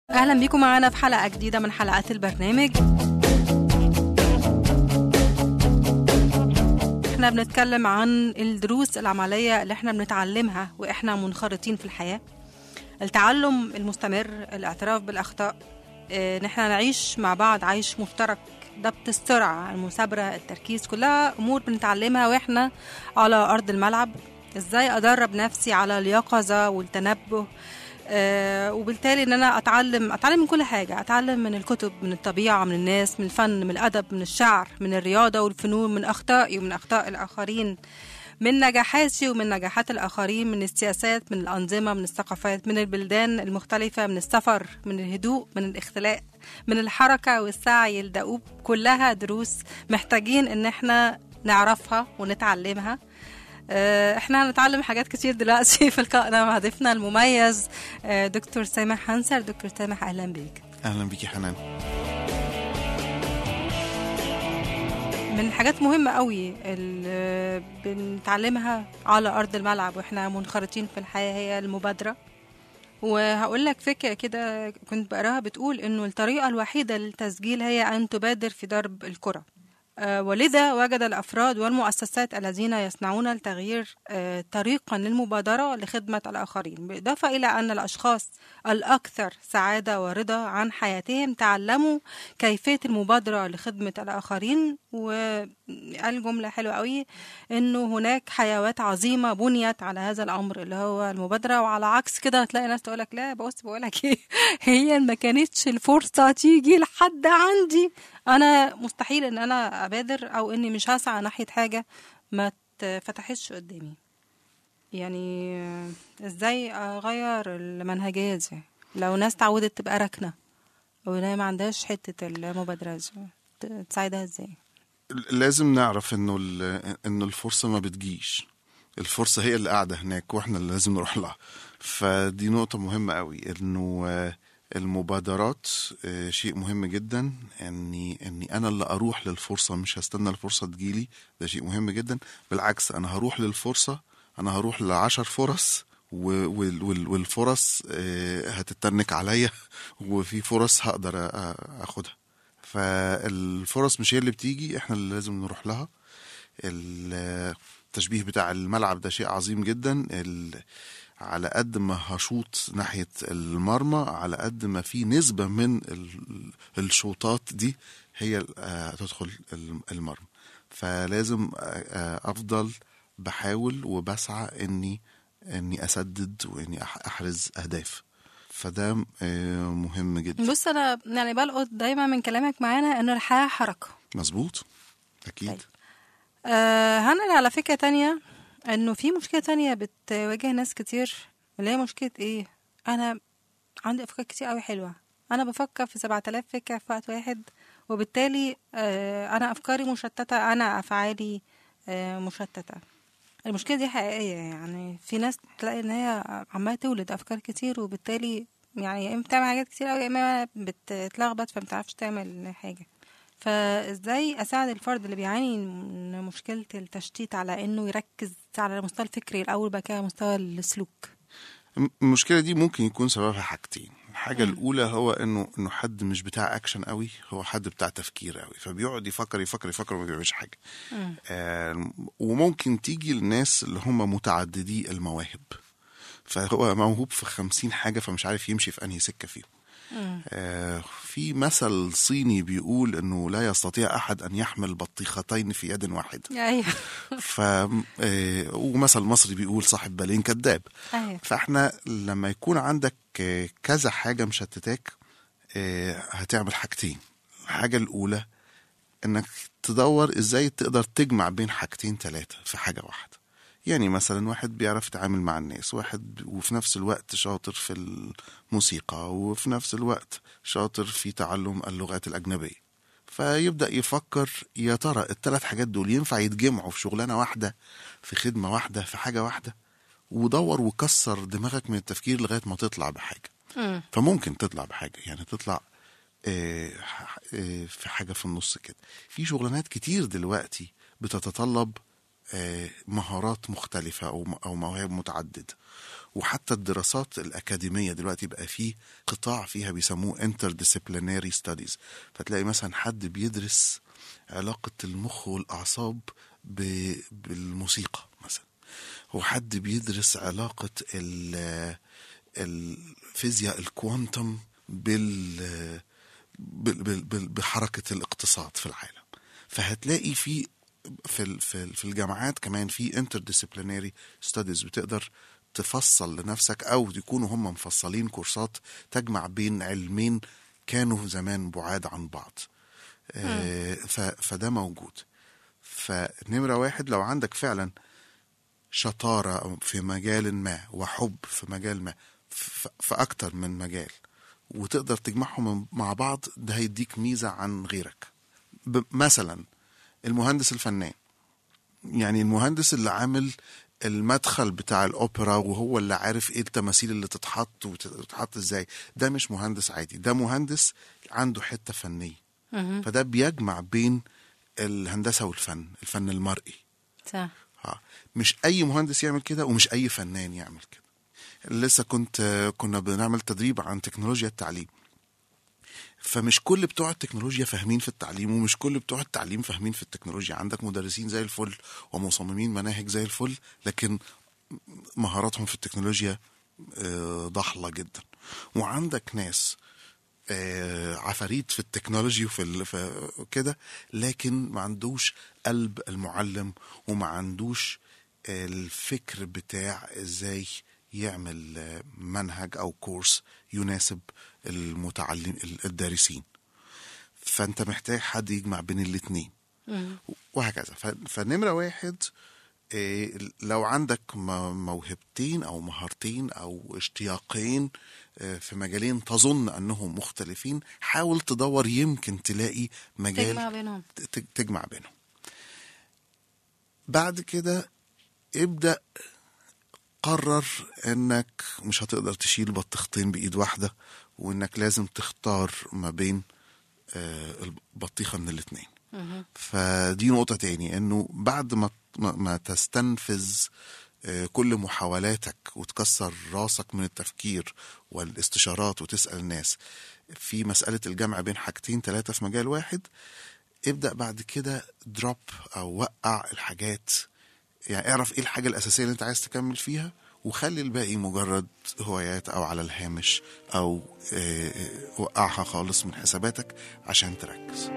أهلا بيكم معانا في حلقة جديدة من حلقات البرنامج احنا بنتكلم عن الدروس العملية اللي احنا بنتعلمها واحنا منخرطين في الحياة التعلم المستمر الاعتراف بالأخطاء اه، ان احنا نعيش مع بعض عيش مشترك ضبط السرعة المثابرة التركيز كلها أمور بنتعلمها واحنا على أرض الملعب ازاي أدرب نفسي على اليقظة والتنبه آه، وبالتالي ان انا اتعلم اتعلم من كل حاجه اتعلم من الكتب من الطبيعه من الناس من الفن من الادب من الشعر من الرياضه والفنون من اخطائي ومن اخطاء الاخرين من نجاحاتي ومن نجاحات الاخرين من السياسات من الانظمه من الثقافات من البلدان المختلفه من السفر من الهدوء من الاختلاء من الحركه والسعي الدؤوب كلها دروس محتاجين ان احنا نعرفها ونتعلمها آه، احنا هنتعلم حاجات كتير دلوقتي في لقائنا مع ضيفنا المميز آه، دكتور سامح هنسر دكتور سامح اهلا بيك اهلا بيكي حنان من حاجات مهمة قوي اللي بنتعلمها على أرض الملعب وإحنا منخرطين في الحياة هي المبادرة وهقول لك فكرة كده كنت بقراها بتقول إنه الطريقة الوحيدة للتسجيل هي أن تبادر في ضرب الكرة آه، ولذا وجد الأفراد والمؤسسات الذين يصنعون التغيير آه، طريقا للمبادرة لخدمة الآخرين بالإضافة إلى أن الأشخاص الأكثر سعادة ورضا عن حياتهم تعلموا كيفية المبادرة لخدمة الآخرين وقال جملة حلوة قوي إنه هناك حيوات عظيمة بنيت على هذا الأمر اللي هو المبادرة وعلى عكس كده هتلاقي ناس تقولك لا بص بقولك إيه هي ما كانتش الفرصة تيجي لحد عندي انا مستحيل ان انا ابادر او اني مش هسعى ناحيه حاجه ما اتفتحتش قدامي يعني آه، ازاي اغير المنهجيه دي لو ناس تعودت تبقى راكنه وهي ما عندهاش حته المبادره دي ت- تساعدها ازاي لازم نعرف انه ال- انه الفرصه ما بتجيش الفرصه هي اللي قاعده هناك واحنا اللي لازم نروح لها فدي نقطه مهمه قوي انه آه، المبادرات آه، شيء مهم جدا اني اني انا اللي اروح للفرصه مش هستنى الفرصه تجيلي ده شيء مهم جدا بالعكس انا هروح للفرصه انا هروح لعشر فرص و- وال- وال- والفرص آه، هتتنك عليا وفي فرص هقدر أ- اخدها فالفرص مش هي اللي بتيجي احنا اللي لازم نروح لها التشبيه بتاع الملعب ده شيء عظيم جدا ال- على قد ما هشوط ناحية المرمى على قد ما في نسبة من ال- الشوطات دي هي آه، تدخل الم- المرمى فلازم آه، آه، أفضل بحاول وبسعى إني إني أسدد وإني أح- أحرز أهداف فده آه، مهم جدا بص انا يعني بلقط دايما من كلامك معانا ان الحياه حركه مظبوط أكيد طيب. آه هنقل على فكرة تانية انه في مشكلة تانية بتواجه ناس كتير اللي هي مشكلة ايه انا عندي افكار كتير قوي حلوة انا بفكر في 7000 فكرة في وقت واحد وبالتالي آه انا افكاري مشتتة انا افعالي آه مشتتة المشكلة دي حقيقية يعني في ناس تلاقي ان هي عمالة تولد افكار كتير وبالتالي يعني يا اما بتعمل حاجات كتير قوي يا اما بتتلخبط فمتعرفش تعمل حاجة فازاي اساعد الفرد اللي بيعاني من مشكله التشتيت على انه يركز على المستوى الفكري الاول بعد كده مستوى السلوك الم- المشكله دي ممكن يكون سببها حاجتين الحاجه الاولى هو انه انه حد مش بتاع اكشن قوي هو حد بتاع تفكير قوي فبيقعد يفكر يفكر يفكر وما بيعملش حاجه آه وممكن تيجي للناس اللي هم متعددي المواهب فهو موهوب في خمسين حاجه فمش عارف يمشي في انهي سكه فيهم آه في مثل صيني بيقول انه لا يستطيع احد ان يحمل بطيختين في يد واحده ايوه ف آه، ومثل مصري بيقول صاحب بالين كذاب ايوه فاحنا لما يكون عندك آه، كذا حاجه مشتتاك آه، هتعمل حاجتين الحاجه الاولى انك تدور ازاي تقدر تجمع بين حاجتين ثلاثه في حاجه واحده يعني مثلا واحد بيعرف يتعامل مع الناس واحد وفي نفس الوقت شاطر في الموسيقى وفي نفس الوقت شاطر في تعلم اللغات الأجنبية فيبدأ يفكر يا ترى الثلاث حاجات دول ينفع يتجمعوا في شغلانة واحدة في خدمة واحدة في حاجة واحدة ودور وكسر دماغك من التفكير لغاية ما تطلع بحاجة مم. فممكن تطلع بحاجة يعني تطلع آه، آه، في حاجة في النص كده في شغلانات كتير دلوقتي بتتطلب آه، مهارات مختلفة أو أو مواهب متعددة وحتى الدراسات الأكاديمية دلوقتي بقى فيه قطاع فيها بيسموه interdisciplinary studies فتلاقي مثلا حد بيدرس علاقة المخ والأعصاب ب- بالموسيقى مثلا وحد بيدرس علاقة ال- الفيزياء الكوانتم بال بال- بال- بال- بحركة الاقتصاد في العالم فهتلاقي في في ال- في ال- في الجامعات كمان في interdisciplinary studies بتقدر تفصل لنفسك او يكونوا هم مفصلين كورسات تجمع بين علمين كانوا زمان بعاد عن بعض آه، ف- فده موجود فنمرة واحد لو عندك فعلا شطارة في مجال ما وحب في مجال ما ف- في أكتر من مجال وتقدر تجمعهم مع بعض ده هيديك ميزة عن غيرك ب- مثلا المهندس الفنان يعني المهندس اللي عامل المدخل بتاع الأوبرا وهو اللي عارف ايه التماثيل اللي تتحط وتتحط ازاي ده مش مهندس عادي ده مهندس عنده حتة فنية فده بيجمع بين الهندسة والفن الفن المرئي صح ها مش اي مهندس يعمل كده ومش اي فنان يعمل كده لسه كنت كنا بنعمل تدريب عن تكنولوجيا التعليم فمش كل بتوع التكنولوجيا فاهمين في التعليم ومش كل بتوع التعليم فاهمين في التكنولوجيا عندك مدرسين زي الفل ومصممين مناهج زي الفل لكن مهاراتهم في التكنولوجيا آه، ضحلة جدا وعندك ناس آه، عفاريت في التكنولوجي وفي ال- في كده لكن ما عندوش قلب المعلم وما عندوش الفكر بتاع ازاي يعمل آه، منهج او كورس يناسب المتعلم الدارسين فانت محتاج حد يجمع بين الاتنين وهكذا ف- فنمرة واحد إيه، لو عندك م- موهبتين او مهارتين او اشتياقين آه، في مجالين تظن انهم مختلفين حاول تدور يمكن تلاقي مجال تجمع بينهم ت- تجمع بينهم بعد كده ابدأ قرر انك مش هتقدر تشيل بطيختين بايد واحدة وانك لازم تختار ما بين آه، البطيخة من الاتنين فدي نقطة تاني انه بعد ما ما ما تستنفذ آه، كل محاولاتك وتكسر راسك من التفكير والاستشارات وتسأل الناس في مسألة الجمع بين حاجتين ثلاثة في مجال واحد ابدأ بعد كده دروب أو وقع الحاجات يعني اعرف ايه الحاجة الأساسية اللي انت عايز تكمل فيها وخلي الباقي مجرد هوايات أو على الهامش أو آه، آه، وقعها خالص من حساباتك عشان تركز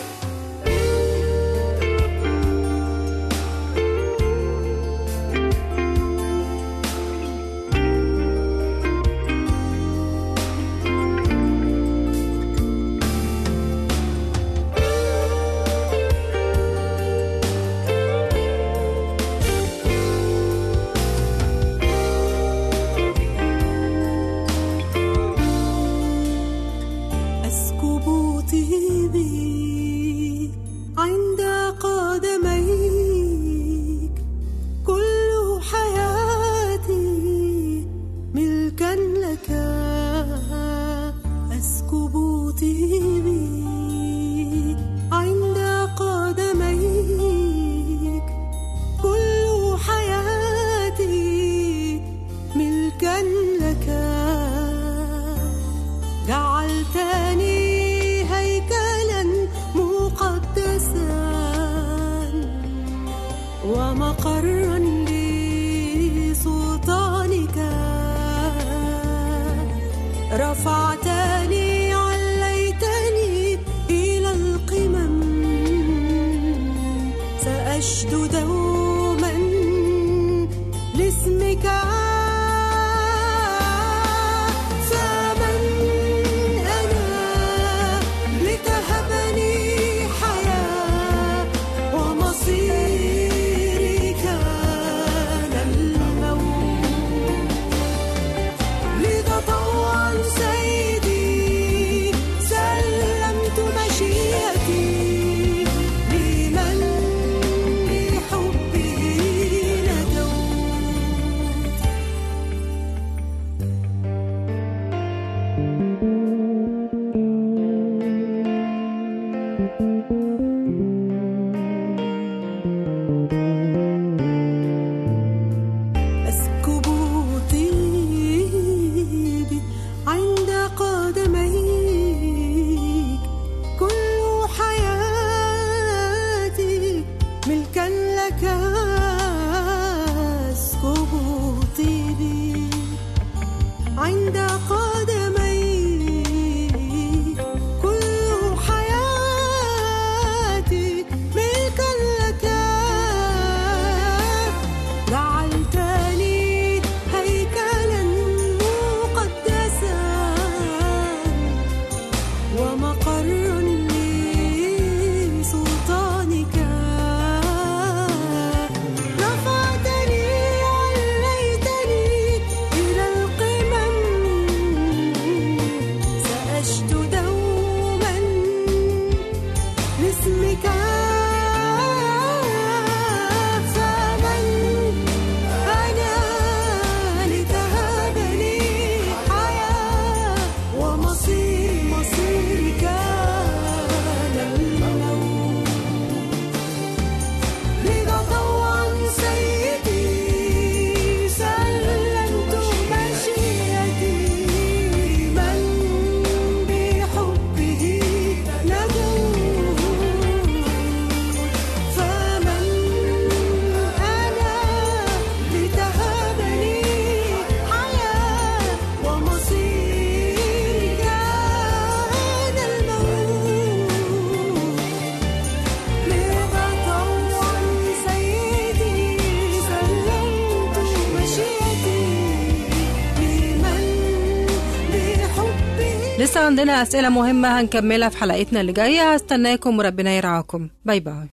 أسكب طيبي عند قدميك كل حياتي ملكا لك أسكب طيبي عند قدميك كل حياتي ملكا لك جعلتني هيكلا مقدسا ومقرا لسلطانك رفعتني عليتني إلى القمم سأشد دوما لاسمك فمن أنا لتهبني حياة ومصيري كان الموت لتطوع سيد لسه عندنا أسئلة مهمة هنكملها في حلقتنا اللي جاية هستناكم وربنا يرعاكم باي باي